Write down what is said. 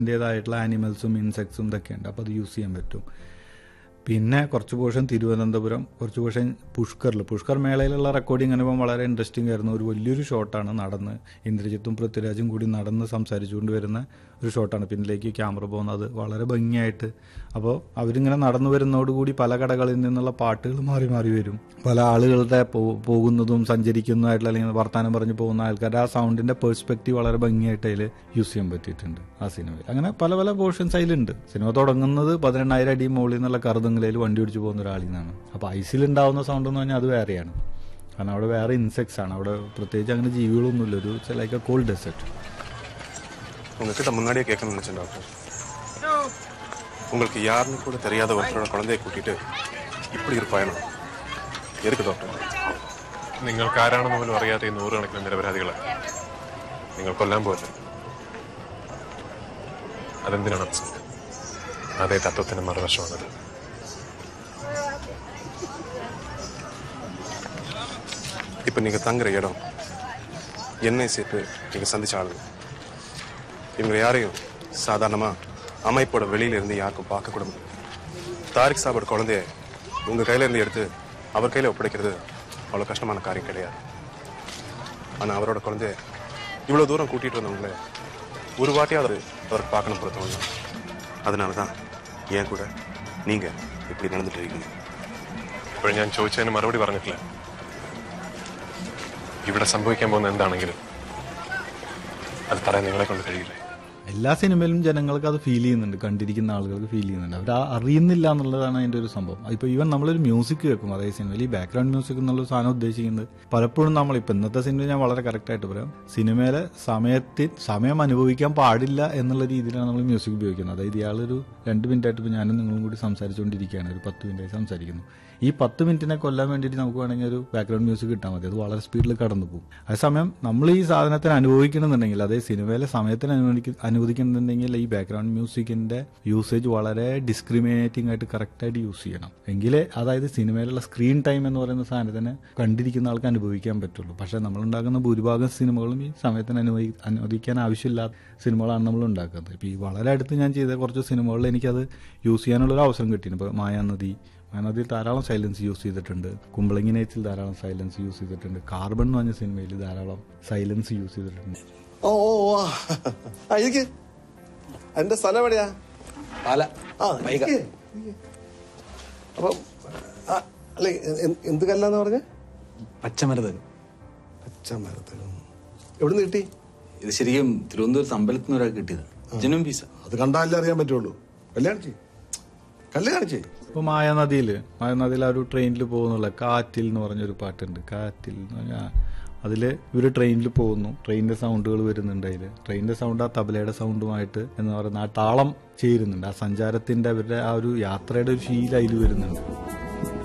അതിൻ്റേതായിട്ടുള്ള ആനിമൽസും ഇൻസെക്ട്സും ഇതൊക്കെ ഉണ്ട് അപ്പോൾ അത് യൂസ് ചെയ്യാൻ പറ്റും പിന്നെ കുറച്ച് പോർഷൻ തിരുവനന്തപുരം കുറച്ച് പോർഷൻ പുഷ്കറിൽ പുഷ്കർ മേളയിലുള്ള റെക്കോർഡിംഗ് അനുഭവം വളരെ ഇൻട്രസ്റ്റിംഗ് ആയിരുന്നു ഒരു വലിയൊരു ഷോട്ടാണ് നടന്ന് ഇന്ദ്രജിത്തും പൃഥ്വിരാജും കൂടി നടന്ന് സംസാരിച്ചുകൊണ്ട് വരുന്ന ഒരു ഷോട്ടാണ് പിന്നിലേക്ക് ക്യാമറ പോകുന്നത് വളരെ ഭംഗിയായിട്ട് അപ്പോൾ അവരിങ്ങനെ നടന്നു വരുന്നതോടുകൂടി പല കടകളിൽ നിന്നുള്ള പാട്ടുകൾ മാറി മാറി വരും പല ആളുകളുടെ പോ- പോകുന്നതും സഞ്ചരിക്കുന്നതായിട്ടുള്ള അല്ലെങ്കിൽ വർത്തമാനം പറഞ്ഞു പോകുന്ന ആൾക്കാരുടെ ആ സൗണ്ടിന്റെ പെർസ്പെക്റ്റീവ് വളരെ ഭംഗിയായിട്ട് അതിൽ യൂസ് ചെയ്യാൻ പറ്റിയിട്ടുണ്ട് ആ സിനിമയിൽ അങ്ങനെ പല പല പോർഷൻസ് അതിലുണ്ട് സിനിമ തുടങ്ങുന്നത് പതിനെണ്ണായിരം അടി മുകളിൽ നിന്നുള്ള കറുതങ്ങളയിൽ വണ്ടി ഓടിച്ചു പോകുന്ന ഒരാളിൽ നിന്നാണ് അപ്പോൾ ഐസിലുണ്ടാവുന്ന സൗണ്ട് എന്ന് പറഞ്ഞാൽ അത് വേറെയാണ് കാരണം അവിടെ വേറെ ഇൻസെക്ട്സ് ആണ് അവിടെ പ്രത്യേകിച്ച് അങ്ങനെ ജീവികളൊന്നുമില്ല ഒരു ലൈക്ക് എ കോൾഡ് ഡെസേർട്ട് உங்ககிட்ட முன்னாடியே கேட்கணும்னு நினைச்சேன் டாக்டர் உங்களுக்கு யாருன்னு கூட தெரியாத ஒருத்தரோட குழந்தைய கூட்டிட்டு இப்படி ஒரு பயணம் எதுக்கு டாக்டர் നിങ്ങൾക്ക് ആരാണെന്ന് പോലും അറിയാത്ത ഈ നൂറുകണക്കിന് നിരപരാധികളെ നിങ്ങൾ കൊല്ലാൻ പോലെ അതെന്തിനാണ് അപ്സത് അതേ തത്വത്തിന്റെ മറുവശമാണത് இப்போ நீங்க தங்குற இடம் என்னை சேர்த்து நீங்க சந்திச்ச ஆளுங்க இவங்க யாரையும் சாதாரணமா அமைப்போட வெளியில இருந்து யாருக்கும் பார்க்க கூட முடியாது தாரிக் சாபோட குழந்தைய உங்க கையில இருந்து எடுத்து அவர் கையில ஒப்படைக்கிறது அவ்வளவு கஷ்டமான காரியம் கிடையாது ஆனா அவரோட குழந்தைய இவ்வளவு தூரம் கூட்டிட்டு வந்தவங்கள ஒரு வாட்டியாவது அவருக்கு பார்க்கணும் பொறுத்தவங்க அதனாலதான் ஏன் கூட நீங்க இப்படி நடந்துட்டு இருக்கீங்க ഇപ്പോൾ ഞാൻ ചോദിച്ചതിന് മറുപടി പറഞ്ഞിട്ടില്ല ഇവിടെ സംഭവിക്കാൻ പോകുന്ന എന്താണെങ്കിലും അത് തടയാൻ നിങ്ങളെ കൊണ്ട് കഴിയില്ലേ എല്ലാ സിനിമയിലും ജനങ്ങൾക്ക് അത് ഫീൽ ചെയ്യുന്നുണ്ട് കണ്ടിരിക്കുന്ന ആളുകൾക്ക് ഫീൽ ചെയ്യുന്നുണ്ട് അവർ ആ അറിയുന്നില്ല എന്നുള്ളതാണ് അതിന്റെ ഒരു സംഭവം ഇപ്പോൾ ഈവൻ നമ്മളൊരു മ്യൂസിക് കേൾക്കും അതേ സിനിമയിൽ ഈ ബാക്ക്ഗ്രൗണ്ട് മ്യൂസിക് എന്നുള്ള സാധനം ഉദ്ദേശിക്കുന്നത് പലപ്പോഴും നമ്മൾ ഇപ്പം ഇന്നത്തെ സിനിമ ഞാൻ വളരെ കറക്റ്റ് ആയിട്ട് പറയാം സിനിമയിലെ സമയത്തിൽ സമയം അനുഭവിക്കാൻ പാടില്ല എന്നുള്ള രീതിയിലാണ് നമ്മൾ മ്യൂസിക് ഉപയോഗിക്കുന്നത് അതായത് ഇയാളൊരു രണ്ട് മിനിറ്റ് ആയിട്ട് ഇപ്പോൾ ഞാനും നിങ്ങളും കൂടി സംസാരിച്ചുകൊണ്ടിരിക്കുകയാണ് ഒരു പത്ത് മിനിറ്റായി സംസാരിക്കുന്നു ഈ പത്ത് മിനിറ്റിനെ കൊല്ലാൻ വേണ്ടിയിട്ട് നമുക്ക് വേണമെങ്കിൽ ഒരു ബാക്ക്ഗ്രൗണ്ട് മ്യൂസിക് കിട്ടാൽ മതി അത് വളരെ സ്പീഡിൽ കടന്നു പോകും അതേസമയം നമ്മൾ ഈ സാധനത്തിന് അനുഭവിക്കണമെന്നുണ്ടെങ്കിൽ അതേ സിനിമയിലെ സമയത്തിന് അനുവദിക്ക അനുവദിക്കണമെന്നുണ്ടെങ്കിൽ ഈ ബാക്ക്ഗ്രൗണ്ട് മ്യൂസിക്കിന്റെ യൂസേജ് വളരെ ഡിസ്ക്രിമിനേറ്റിംഗ് ആയിട്ട് കറക്റ്റായിട്ട് യൂസ് ചെയ്യണം എങ്കിലേ അതായത് സിനിമയിലുള്ള സ്ക്രീൻ ടൈം എന്ന് പറയുന്ന സാധനത്തിന് കണ്ടിരിക്കുന്ന ആൾക്ക് അനുഭവിക്കാൻ പറ്റുള്ളൂ പക്ഷേ നമ്മളുണ്ടാക്കുന്ന ഭൂരിഭാഗം സിനിമകളും ഈ സമയത്തിന് അനുവദി അനുവദിക്കാൻ ആവശ്യമില്ലാത്ത സിനിമകളാണ് നമ്മൾ ഉണ്ടാക്കുന്നത് ഇപ്പോൾ ഈ വളരെ അടുത്ത് ഞാൻ ചെയ്ത കുറച്ച് സിനിമകളിൽ എനിക്കത് യൂസ് ചെയ്യാനുള്ളൊരു അവസരം കിട്ടിയിട്ടുണ്ട് ഇപ്പോൾ മായാനദി മായാനദിയിൽ ധാരാളം സൈലൻസ് യൂസ് ചെയ്തിട്ടുണ്ട് കുമ്പളങ്ങി നൈറ്റ്സിൽ ധാരാളം സൈലൻസ് യൂസ് ചെയ്തിട്ടുണ്ട് കാർബൺ എന്ന് പറഞ്ഞ സിനിമയിൽ ധാരാളം സൈലൻസ് യൂസ് ചെയ്തിട്ടുണ്ട് ഓ ഓ ഓ ആ. ആ ഇരിക്ക് എന്റെ സ്ഥലം എവിടെയാ പാല ആ വൈക ഇരിക്ക്. ഇരിക്ക്. അപ്പം ആ, അല്ല എ- എ- എന്ത് കല്ലാന്ന് പറഞ്ഞ പച്ചമരുത് പച്ചമരത്തിൽ എവിടുന്ന് കിട്ടി ഇത് ശരിക്കും തിരുവനന്തപുരത്ത് അമ്പലത്തിൽ നിന്ന് ഒരാൾ കിട്ടിയത് ജനും പീസ അത് കണ്ടാലേ അറിയാൻ പറ്റുള്ളൂ കല്യാണം ചെയ് കല്ല് കാണിച്ചേ ഇപ്പോൾ മായാനദിയിൽ മായാനദിയിൽ ആ ഒരു ട്രെയിനിൽ പോകുന്നുള്ള കാറ്റിൽ എന്ന് പറഞ്ഞൊരു പാട്ടുണ്ട് കാറ്റിൽ എന്ന് പറഞ്ഞാൽ അതിൽ ഇവർ ട്രെയിനിൽ പോകുന്നു ട്രെയിനിന്റെ സൗണ്ടുകൾ വരുന്നുണ്ട് അതിൽ ട്രെയിനിന്റെ സൗണ്ട് ആ തബലയുടെ സൗണ്ടുമായിട്ട് എന്ന് പറയുന്ന ആ താളം ചേരുന്നുണ്ട് ആ സഞ്ചാരത്തിന്റെ അവരുടെ ആ ഒരു യാത്രയുടെ ഒരു ഫീൽ അതിൽ വരുന്നുണ്ട്